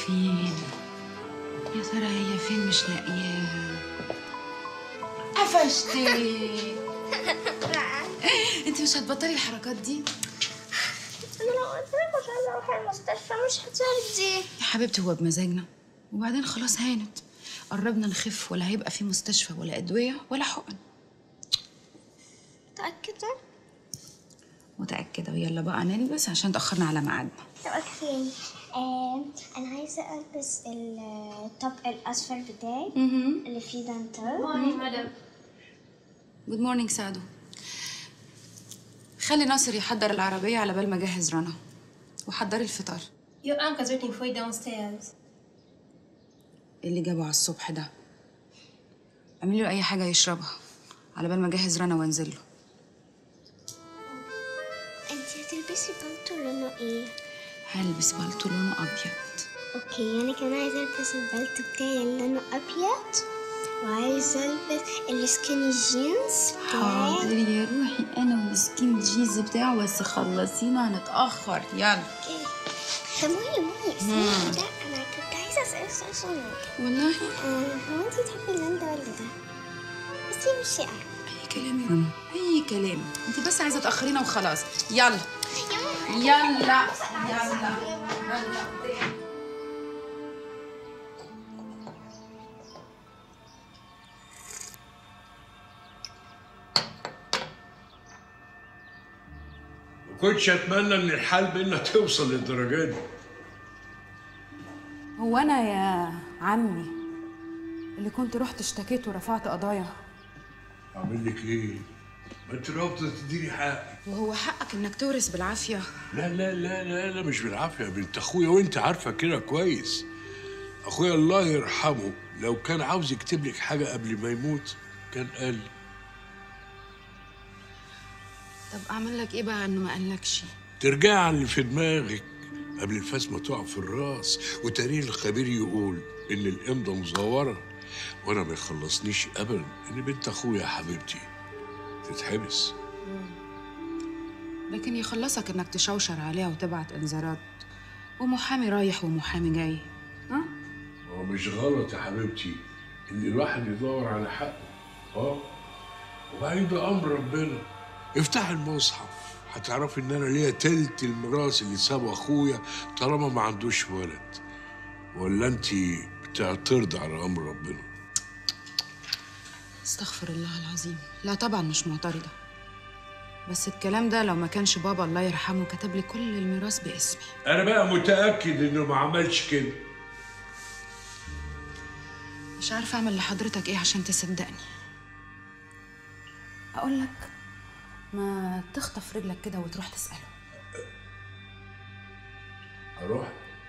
فين يا ترى هي فين مش لاقياها قفشتي انت مش هتبطلي الحركات دي انا لو قلت لك مش عايزه اروح المستشفى مش هترضي يا حبيبتي هو بمزاجنا وبعدين خلاص هانت قربنا نخف ولا هيبقى في مستشفى ولا ادويه ولا حقن متأكدة؟ متاكده ويلا بقى نلبس عشان تاخرنا على ميعادنا طب اوكي آه، انا عايزة البس التوب الاصفر بتاعي اللي فيه دانتال جود مورنينج سعدو خلي ناصر يحضر العربيه على بال ما اجهز رنا وحضري الفطار Your uncle's waiting for you downstairs. إيه اللي جابه على الصبح ده اعملي له اي حاجه يشربها على بال ما اجهز رنا وانزل له انتي هتلبسي بالطو لونه ايه؟ هلبس بالطو لونه ابيض اوكي انا كمان عايزة البس البلطو بتاعي اللي لونه ابيض وعايزة البس السكيني جينز بتاعي حاضر يا روحي انا والسكين جيز بتاعه بس خلصينا هنتاخر يلا طب مي مي استني ده انا كنت عايزة اسألك سؤال صغير والله آه، هو انتي تحبي اللون ده ولا ده؟ بس هي مش شقة اي كلام يا رنا اي كلام انت بس عايزه تاخرينا وخلاص يلا يا يلا يلا ما كنتش اتمنى ان الحال بينا توصل للدرجه دي هو انا يا عمي اللي كنت رحت اشتكيت ورفعت قضايا اعمل لك ايه ما انت رافضه تديني حقي وهو حقك انك تورث بالعافيه لا لا لا لا لا مش بالعافيه يا بنت اخويا وانت عارفه كده كويس اخويا الله يرحمه لو كان عاوز يكتب لك حاجه قبل ما يموت كان قال طب اعمل لك ايه بقى انه ما قالكش ترجع على اللي في دماغك قبل الفاس ما تقع في الراس وتاريخ الخبير يقول ان الامضه مزوره وانا ما يخلصنيش ابدا ان بنت اخويا حبيبتي تتحبس لكن يخلصك انك تشوشر عليها وتبعت انذارات ومحامي رايح ومحامي جاي ها هو مش غلط يا حبيبتي ان الواحد يدور على حقه اه وبعدين ده امر ربنا افتح المصحف هتعرفي ان انا ليا تلت الميراث اللي سابه اخويا طالما ما عندوش ولد ولا انت بتعترضي على امر ربنا استغفر الله العظيم لا طبعا مش معترضة بس الكلام ده لو ما كانش بابا الله يرحمه كتب لي كل الميراث باسمي انا بقى متاكد انه ما عملش كده مش عارفة أعمل لحضرتك إيه عشان تصدقني أقول لك ما تخطف رجلك كده وتروح تسأله اروح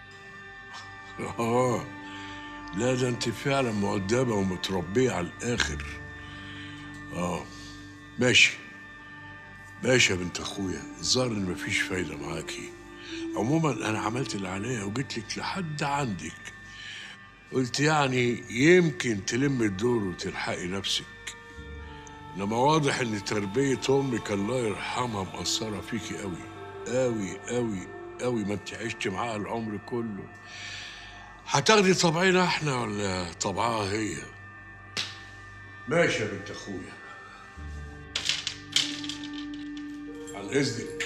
اه لا ده انت فعلا مؤدبه ومتربيه على الاخر اه ماشي ماشي يا بنت اخويا الظاهر ان مفيش فايده معاكي عموما انا عملت اللي عليا وجيت لك لحد عندك قلت يعني يمكن تلم الدور وتلحقي نفسك انما واضح ان تربيه امك الله يرحمها مأثره فيكي قوي قوي قوي قوي ما انت عشت معاها العمر كله هتاخدي طبعنا احنا ولا طبعها هي ماشي يا بنت اخويا عن اذنك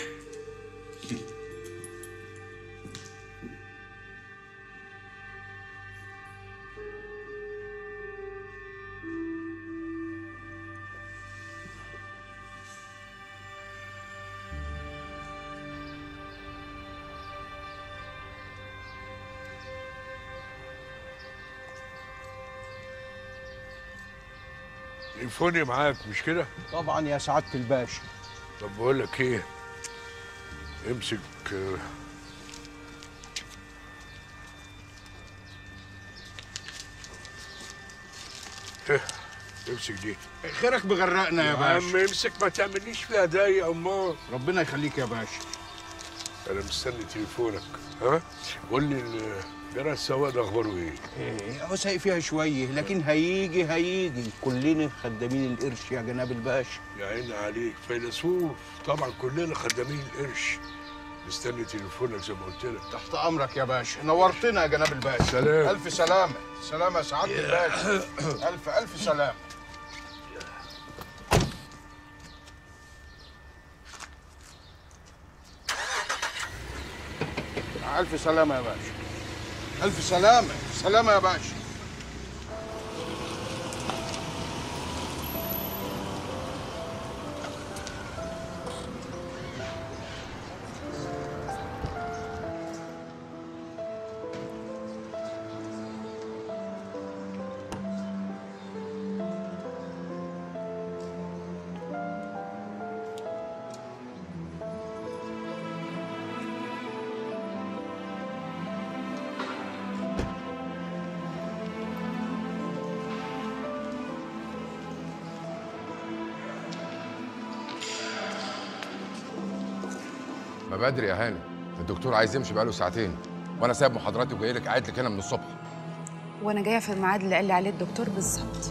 تليفوني معاك مش كده؟ طبعا يا سعاده الباشا طب بقول لك ايه امسك آه، إيه، امسك دي خيرك بغرقنا يا يا عم باشا امسك ما تعمليش فيها داي امال ربنا يخليك يا باشا انا مستني تليفونك ها قول لي ال- جرى السواق ده اخباره ايه ايه هو سايق فيها شويه لكن هيجي هيجي كلنا خدامين القرش يا جناب الباشا يا عيني عليك فيلسوف طبعا كلنا خدامين القرش مستني تليفونك زي ما قلت لك تحت امرك يا باشا نورتنا يا جناب الباشا سلام. الف سلامه سلامه يا سعاده الباشا الف الف سلامه الف سلامه يا باشا الف سلامه سلامه يا باشا ما بدري يا هاني الدكتور عايز يمشي بقاله ساعتين وانا سايب محاضراتي وجاي لك قاعد لك هنا من الصبح وانا جايه في الميعاد اللي قال لي عليه الدكتور بالظبط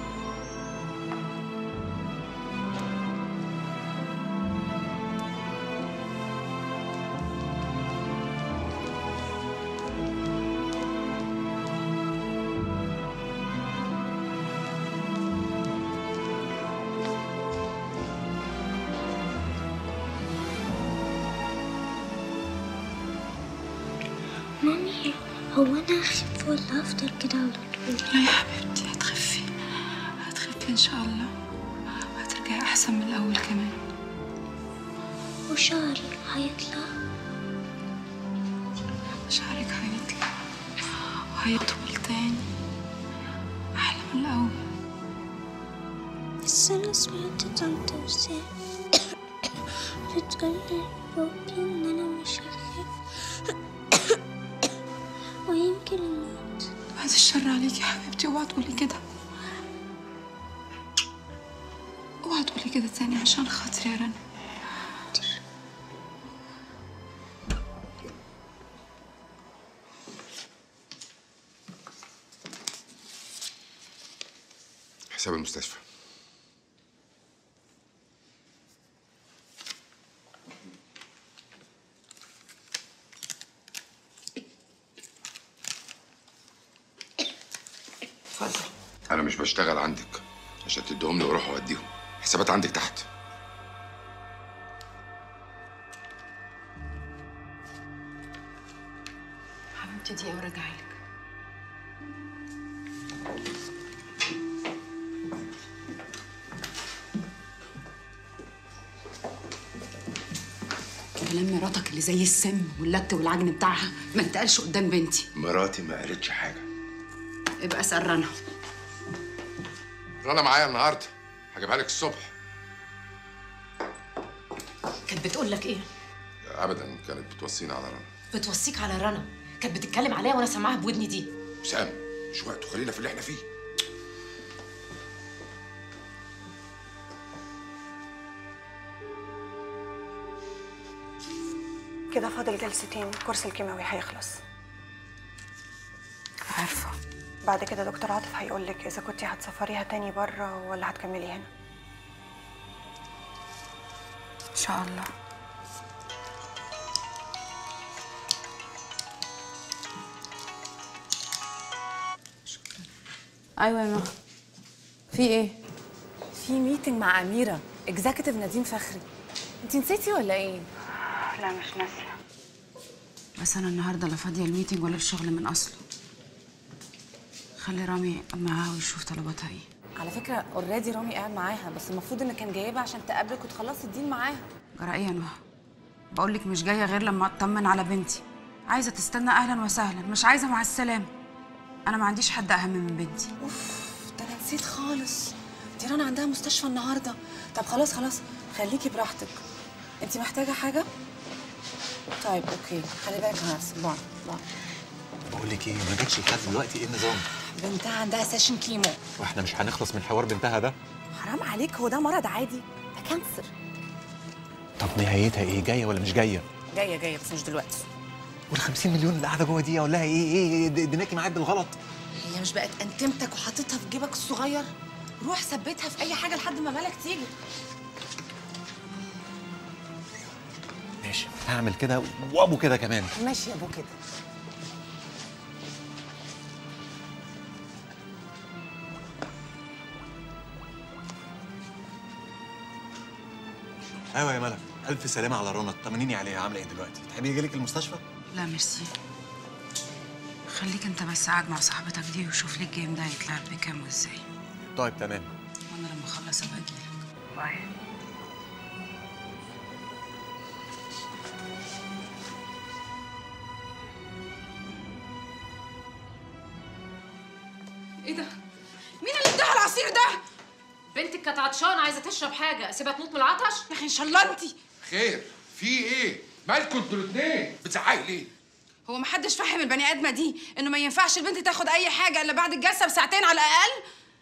مامي هو انا اخف ولا افضل كده على طول لا يا حبيبتي هتخفي هتخفي ان شاء الله وهترجعي احسن من الاول كمان وشعري هيطلع شعرك هيطلع وهيطول تاني احلى من الاول بس انا سمعت طنط وسام بتقول لي بابي ان انا مش هخف ويمكن اموت بعد الشر عليكي يا حبيبتي اوعي تقولي كده اوعي تقولي كده تاني عشان خاطري يا رنا حساب المستشفى اتفضل انا مش بشتغل عندك عشان تديهم لي واروح اوديهم حسابات عندك تحت حبيبتي دقيقة وراجعي لك كلام مراتك اللي زي السم واللت والعجن بتاعها ما يتقالش قدام بنتي مراتي ما قالتش حاجه ابقى اسأل رنا رنا معايا النهارده هجيبها لك الصبح كانت بتقول لك ايه؟ ابدا كانت بتوصيني على رنا بتوصيك على رنا كانت بتتكلم عليا وانا سامعاها بودني دي سام مش وقته خلينا في اللي احنا فيه كده فاضل جلستين كورس الكيماوي هيخلص عارفة بعد كده دكتور عاطف هيقول لك اذا كنتي هتسافريها تاني بره ولا هتكملي هنا إن شاء الله ايوه يا مها في ايه في ميتنج مع أميرة اكزيكتيف نديم فخري انت نسيتي ولا ايه؟ لا مش ناسيه بس أنا النهاردة لا فاضية الميتنج ولا الشغل من أصله خلي رامي معاها ويشوف طلباتها إيه على فكرة اوريدي رامي قاعد معاها بس المفروض ان كان جايبها عشان تقابلك وتخلصي الديل معاها جرى إيه يا نهى بقول لك مش جاية غير لما أطمن على بنتي عايزة تستنى أهلا وسهلا مش عايزة مع السلامة أنا ما عنديش حد أهم من بنتي اوف ده انا نسيت خالص دي رنا عندها مستشفى النهارده طب خلاص خلاص خليكي براحتك انت محتاجة حاجة؟ طيب اوكي خلي بالك على نفسك باي باي بقول لك ايه ما جاتش لحد دلوقتي ايه النظام بنتها عندها سيشن كيمو واحنا مش هنخلص من حوار بنتها ده حرام عليك هو ده مرض عادي ده كانسر طب نهايتها ايه جايه ولا مش جايه جاية جاية بس مش دلوقتي وال 50 مليون اللي قاعده جوه دي اقول لها ايه ايه د- دماغي معاك بالغلط هي مش بقت انتمتك وحاططها في جيبك الصغير روح ثبتها في اي حاجه لحد ما مالك تيجي ماشي هعمل كده وابو كده كمان ماشي يا ابو كده ايوه يا ملك الف سلامه على رنا طمنيني عليها عامله ايه دلوقتي تحبي يجي لك المستشفى لا ميرسي خليك انت بس قاعد مع صاحبتك دي وشوف لي الجيم ده هيتلعب بكام وازاي طيب تمام وانا لما اخلص ابقى اجيلك باي ايه ده؟ مين اللي اداها العصير ده؟ بنتك كانت عطشانه عايزه تشرب حاجه اسيبها تموت من العطش يا اخي ان شاء الله انت خير في ايه مالكوا انتوا الاثنين بتزعقي ليه هو محدش فاهم البني ادمه دي انه ما ينفعش البنت تاخد اي حاجه الا بعد الجلسه بساعتين على الاقل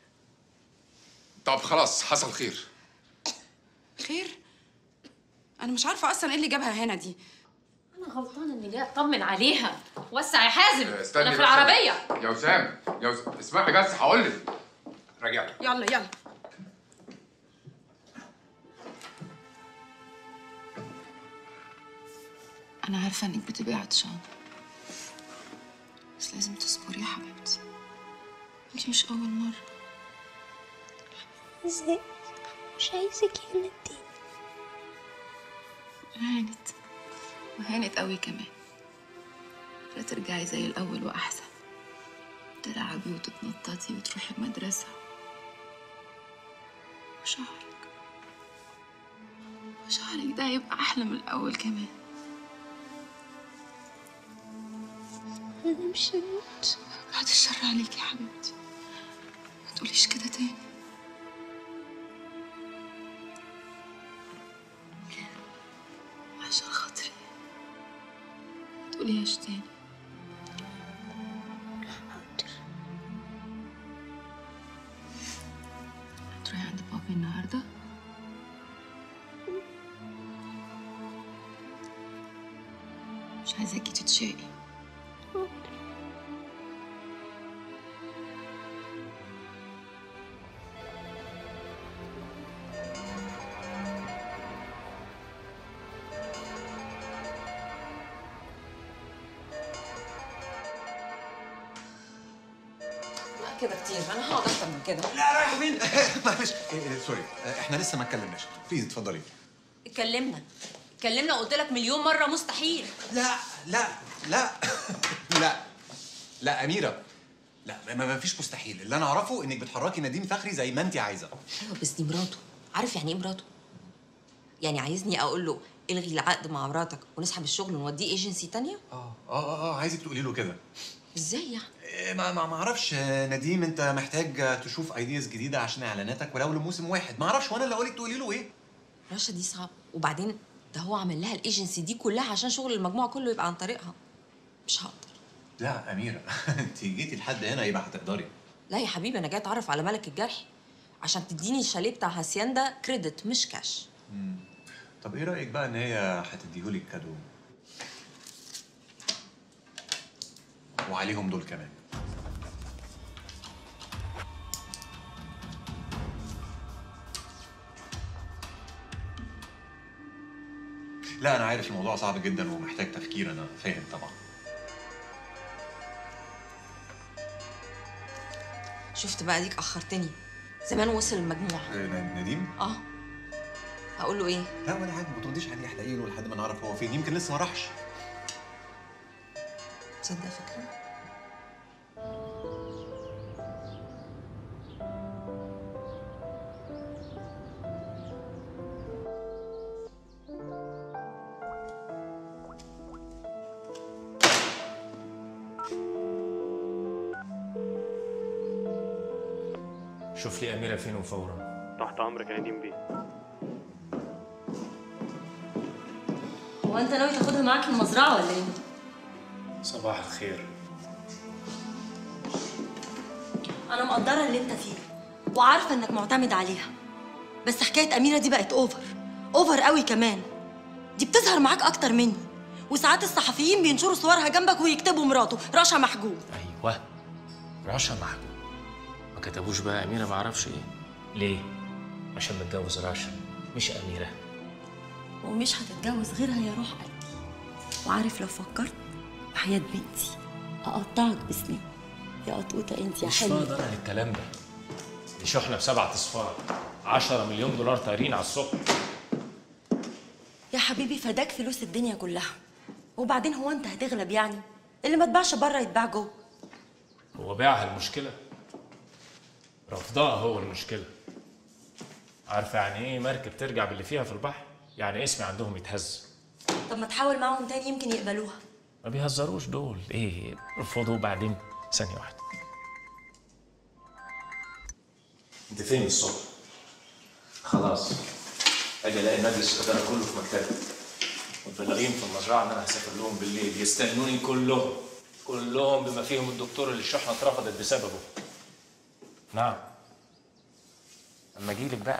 طب خلاص حصل خير خير انا مش عارفه اصلا ايه اللي جابها هنا دي انا غلطانه اني جايه اطمن عليها وسع يا حازم استني انا في بس. العربيه يا وسام يا وسام اسمعي بس هقول لك راجع لك يلا يلا انا عارفه انك بتبقي عطشانه بس لازم تصبري يا حبيبتي انت مش اول مره ازاي مش عايزك هنا تاني هانت وهانت قوي كمان بكرة ترجعي زي الأول وأحسن تلعبي وتتنططي وتروحي المدرسة وشهرك وشهرك ده يبقى أحلى من الأول كمان انا مش هموت بعد الشر عليكي يا حبيبتي ما تقوليش كده تاني عشان خاطري ما تقوليهاش تاني هتروحي عند بابي النهارده مش عايزاكي تتشاقي لا كده كتير انا هقعد اكتر من كده لا رايح فين معلش إيه، إيه، سوري آه، احنا لسه ما اتكلمناش بليز اتفضلي اتكلمنا اتكلمنا قلت لك مليون مره مستحيل لا لا لا لا لا اميره لا ما ما فيش مستحيل اللي انا اعرفه انك بتحركي نديم فخري زي ما انت عايزه ايوه بس دي مراته عارف يعني ايه مراته يعني عايزني اقول له الغي العقد مع مراتك ونسحب الشغل ونوديه ايجنسي تانية اه اه اه عايزك تقولي له كده ازاي يعني إيه، ما ما ما اعرفش آه، نديم انت محتاج آه، تشوف ايدياز جديده عشان اعلاناتك ولو لموسم واحد ما اعرفش وانا اللي اقول لك تقولي له ايه رشا دي صعب وبعدين ده هو عمل لها الايجنسي دي كلها عشان شغل المجموعه كله يبقى عن طريقها مش هقدر لا اميره انت جيتي لحد هنا يبقى هتقدري لا يا حبيبي انا جاي اتعرف على ملك الجرح عشان تديني الشاليه بتاع هاسيان ده كريدت مش كاش مم. طب ايه رايك بقى ان هي هتديهولك كادو وعليهم دول كمان لا انا عارف الموضوع صعب جدا ومحتاج تفكير انا فاهم طبعا شفت بقى ديك اخرتني زمان وصل المجموعه آه، ن- نديم اه هقول له ايه لا ولا حاجه ما ترديش عليه احلقي له لحد ما نعرف هو فين يمكن لسه ما راحش تصدق فكره شوف لي أميرة فين وفورا تحت امرك يا نديم بيه هو انت ناوي تاخدها معاك المزرعه ولا ايه؟ صباح الخير انا مقدره اللي انت فيه وعارفه انك معتمد عليها بس حكايه اميره دي بقت اوفر اوفر قوي كمان دي بتظهر معاك اكتر مني وساعات الصحفيين بينشروا صورها جنبك ويكتبوا مراته رشا محجوب أيوه رشا محجوب ما كتبوش بقى أميرة ما أعرفش إيه ليه؟ عشان متجوز رشا مش أميرة ومش هتتجوز غيرها يا روح قلبي وعارف لو فكرت وحياة بنتي اقطعك بسنين يا قطوطه انت يا مش حلوه فاضي انا للكلام ده دي شحنه بسبعة اصفار 10 مليون دولار طايرين على الصبح يا حبيبي فداك فلوس الدنيا كلها وبعدين هو انت هتغلب يعني اللي ما اتباعش بره يتباع جوه هو بيعها المشكله رفضها هو المشكله عارفه يعني ايه مركب ترجع باللي فيها في البحر يعني اسمي عندهم يتهز طب ما تحاول معاهم تاني يمكن يقبلوها ما بيهزروش دول ايه رفضوا بعدين ثانيه واحده انت فين الصبح خلاص اجي الاقي مجلس الاداره كله في مكتبي متبلغين في المزرعه ان انا هسافر لهم بالليل يستنوني كلهم كلهم بما فيهم الدكتور اللي الشحنه اترفضت بسببه نعم اما اجيلك بقى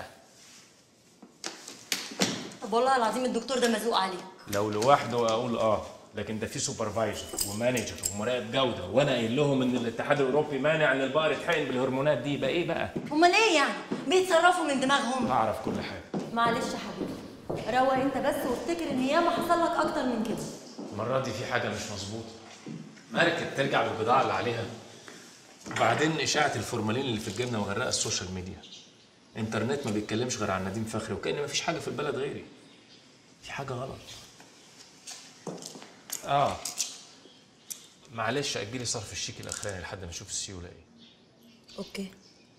طب والله العظيم الدكتور ده مزوق عليك لو لوحده اقول اه لكن ده في سوبرفايزر ومانجر ومراقب جوده وانا قايل لهم ان الاتحاد الاوروبي مانع ان البقر يتحقن بالهرمونات دي يبقى ايه بقى؟ امال ايه يعني بيتصرفوا من دماغهم اعرف كل حاجه معلش يا حبيبي روق انت بس وافتكر ان ياما حصل لك اكتر من كده المره دي في حاجه مش مظبوطه مركب ترجع بالبضاعه اللي عليها وبعدين اشاعه الفورمالين اللي في الجبنه مغرقه السوشيال ميديا انترنت ما بيتكلمش غير عن نديم فخري وكأن ما فيش حاجه في البلد غيري في حاجه غلط اه معلش اجلي صرف الشيك الاخراني لحد ما اشوف السيوله ايه اوكي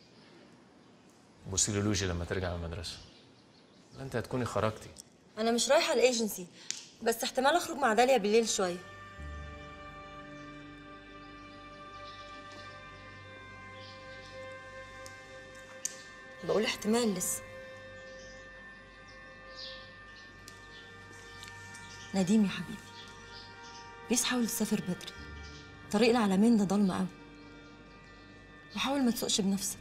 بصي لي لوجي لما ترجع من المدرسه لا انت هتكوني خرجتي انا مش رايحه الايجنسي بس احتمال اخرج مع داليا بالليل شويه بقول احتمال لسه نديم يا حبيبي بليز حاول تسافر بدري طريق العلمين ده ضلمة قوي وحاول ما تسوقش بنفسك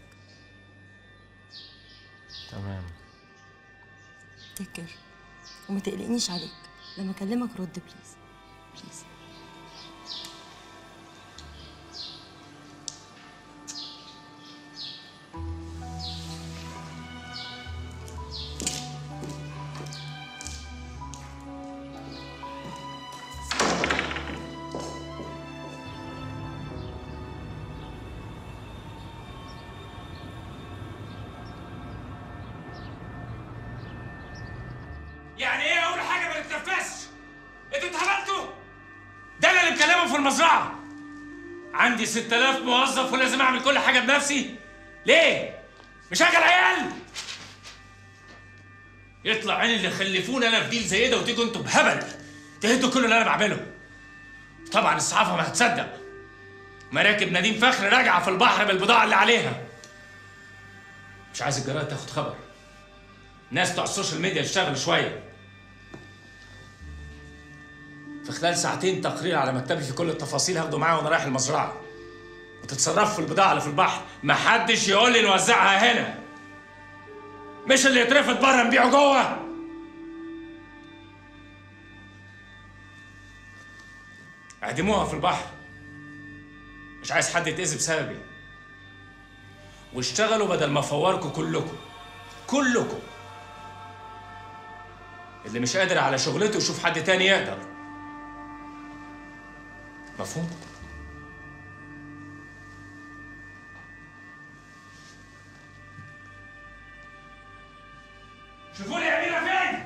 تمام تيك كير وما تقلقنيش عليك لما اكلمك رد بليز بليز يعني ايه اول حاجه ما تتنفسش انتوا اتهبلتوا ده انا اللي مكلمه في المزرعه عندي 6000 موظف ولازم اعمل كل حاجه بنفسي ليه مشغل عيال يطلع عين اللي خلفوني انا في ديل زي ده وتيجوا انتوا بهبل تهدوا كل اللي انا بعمله طبعا الصحافه ما هتصدق مراكب نديم فخر راجعه في البحر بالبضاعه اللي عليها مش عايز الجرايد تاخد خبر ناس بتوع السوشيال ميديا يشتغلوا شويه في خلال ساعتين تقرير على مكتبي في كل التفاصيل هاخده معايا وانا رايح المزرعه وتتصرفوا في البضاعه اللي في البحر محدش يقول لي نوزعها هنا مش اللي يترفض بره نبيعه جوه اعدموها في البحر مش عايز حد يتأذي بسببي واشتغلوا بدل ما افوركم كلكم كلكم اللي مش قادر على شغلته يشوف حد تاني يقدر مفهوم؟ شوفوا لي أميرة فين؟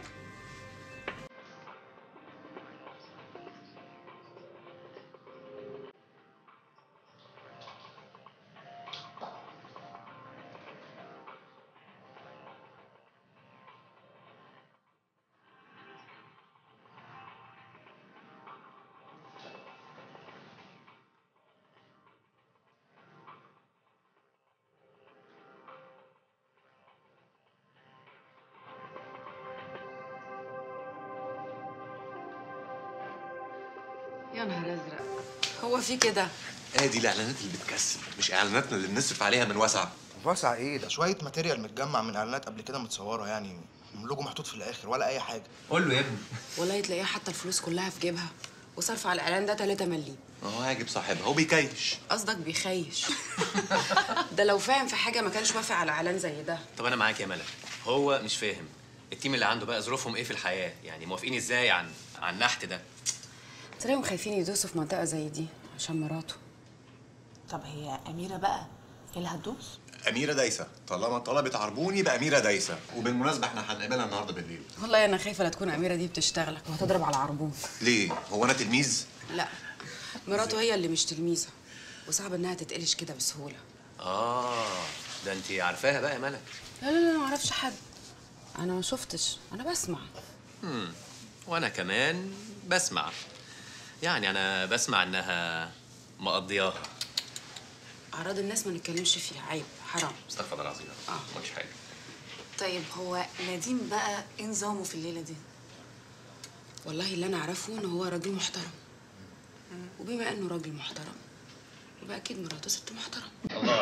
يا نهار ازرق هو في كده ادي الاعلانات اللي بتكسب مش اعلاناتنا اللي بنصرف عليها من وسع واسع ايه ده شويه ماتيريال متجمع من اعلانات قبل كده متصوره يعني لوجو محطوط في الاخر ولا اي حاجه قول له يا ابني والله تلاقيها حتى الفلوس كلها في جيبها وصرف على الاعلان ده 3 مليم ما هو هاجب صاحبها هو بيكيش قصدك بيخيش ده لو فاهم في حاجه ما كانش وافق على اعلان زي ده طب انا معاك يا ملك هو مش فاهم التيم اللي عنده بقى ظروفهم ايه في الحياه يعني موافقين ازاي عن عن النحت ده تلاقيهم خايفين يدوسوا في منطقه زي دي عشان مراته طب هي اميره بقى هي اللي هتدوس اميره دايسه طالما طلبت عربون يبقى اميره دايسه وبالمناسبه احنا هنقابلها النهارده بالليل والله انا خايفه لا تكون اميره دي بتشتغلك وهتضرب على عربون ليه هو انا تلميذ لا مراته هي اللي مش تلميذه وصعب انها تتقلش كده بسهوله اه ده انت عارفاها بقى يا ملك لا لا لا ما اعرفش حد انا ما شفتش انا بسمع امم وانا كمان بسمع يعني انا بسمع انها مقضياها اعراض الناس ما نتكلمش فيها عيب حرام استغفر الله العظيم اه ما قلتش حاجه طيب هو نديم بقى ايه نظامه في الليله دي والله اللي انا اعرفه ان هو راجل محترم وبما انه راجل محترم يبقى اكيد مراته ست محترم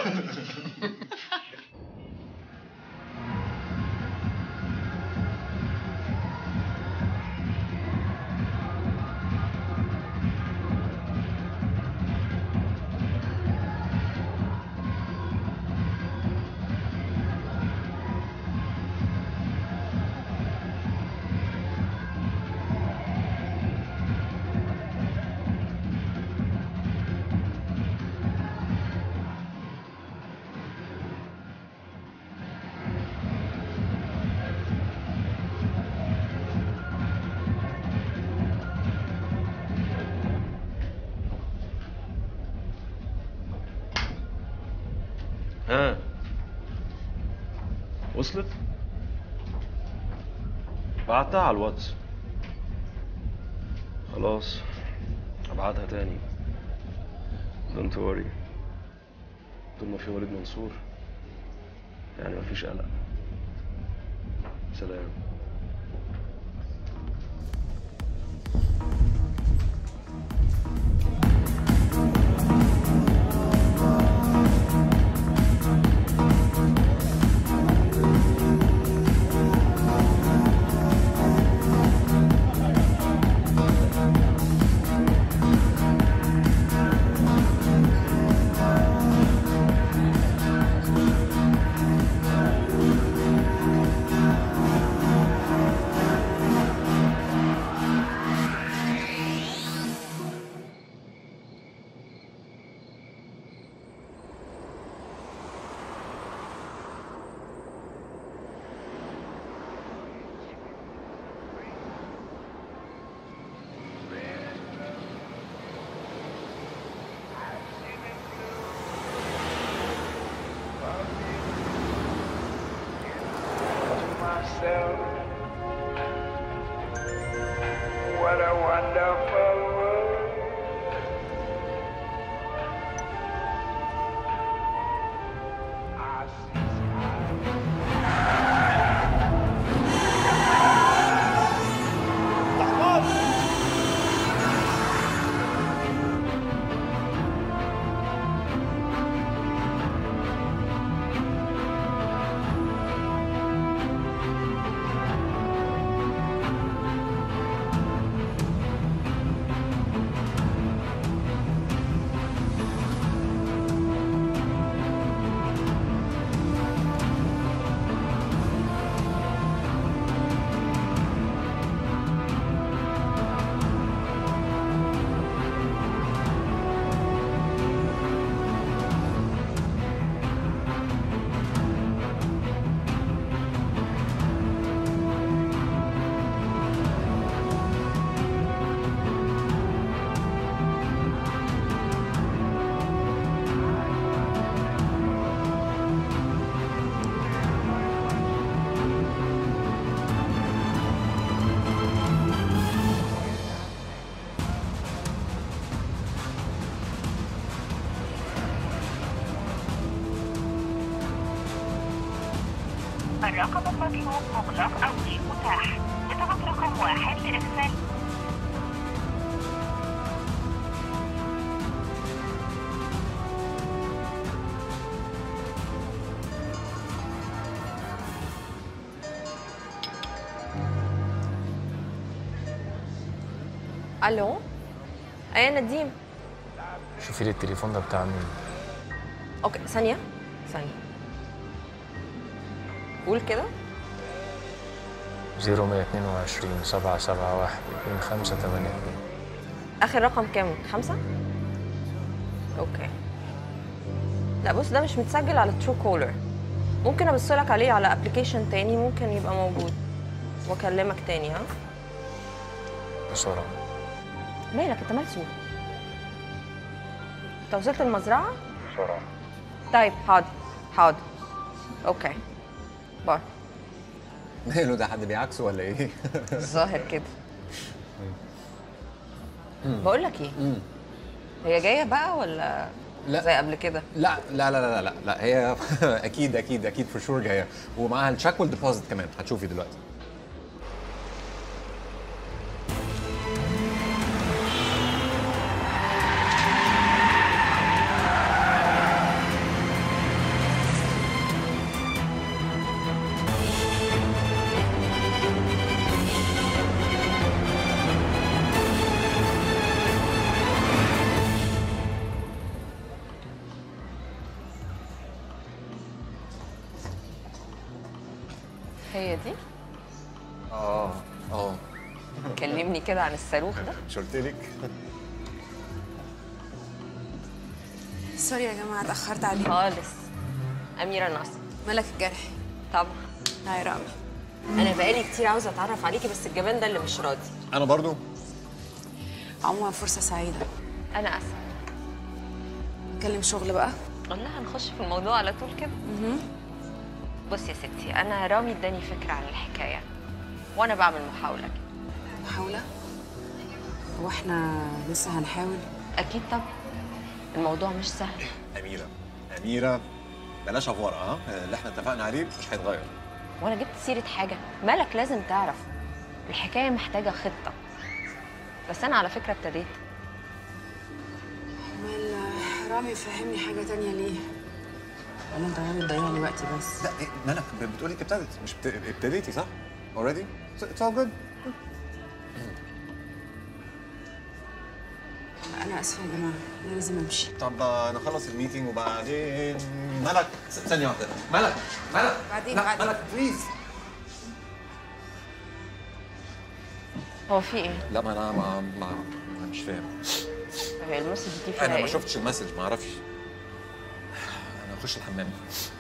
ها وصلت بعتها على الواتس خلاص ابعتها تاني دونت وري طول ما في وليد منصور يعني مفيش قلق سلام myself. What a wonderful world. الرقم المطلوب مغلق أو مش متاح اضغط رقم واحد لإرسال الو ايه نديم شوفي لي التليفون ده بتاع مين اوكي ثانيه ثانيه قول كده 0122 771 2582 اخر رقم كام خمسة اوكي لا بص ده مش متسجل على ترو كولر ممكن ابص لك عليه على ابلكيشن تاني ممكن يبقى موجود واكلمك تاني ها بسرعة مالك انت مالسو انت وصلت المزرعة بسرعة طيب حاضر حاضر اوكي باي ماله ده حد بيعكسه ولا ايه؟ الظاهر كده بقول لك ايه هي جايه بقى ولا لا. زي قبل كده لا لا لا لا لا لا هي اكيد اكيد اكيد فور شور جايه ومعاها التشيك والديبوزيت كمان هتشوفي دلوقتي هي دي اه اه كلمني كده عن الصاروخ ده مش قلت لك سوري يا جماعه اتاخرت عليكم خالص اميره ناصر ملك الجرح طبعا هاي رامي انا بقالي كتير عاوزه اتعرف عليكي بس الجبان ده اللي مش راضي انا برضو عموما فرصه سعيده انا اسف نتكلم شغل بقى والله هنخش في الموضوع على طول كده بصي يا ستي انا رامي اداني فكره عن الحكايه وانا بعمل محاوله كده محاوله هو احنا لسه هنحاول اكيد طبعا الموضوع مش سهل اميره اميره بلاش افوره ها اللي احنا اتفقنا عليه مش هيتغير وانا جبت سيره حاجه مالك لازم تعرف الحكايه محتاجه خطه بس انا على فكره ابتديت امال رامي فهمني حاجه تانية ليه ولا انت غاوي تضيع لي وقتي بس لا إيه، مالك بتقولي انت ابتدت مش بت... ابتديتي صح؟ اوريدي؟ اتس اول جود انا اسفه يا جماعه انا لازم امشي طب آه، نخلص الميتنج وبعدين ملك س- ثانية واحدة ملك ملك بعدين لا بعدين. ملك بليز هو في ايه؟ لا ما انا ما, ما ما مش فاهم طب هي المسج دي فيها انا ايه؟ ما شفتش المسج ما اعرفش انا اخش الحمام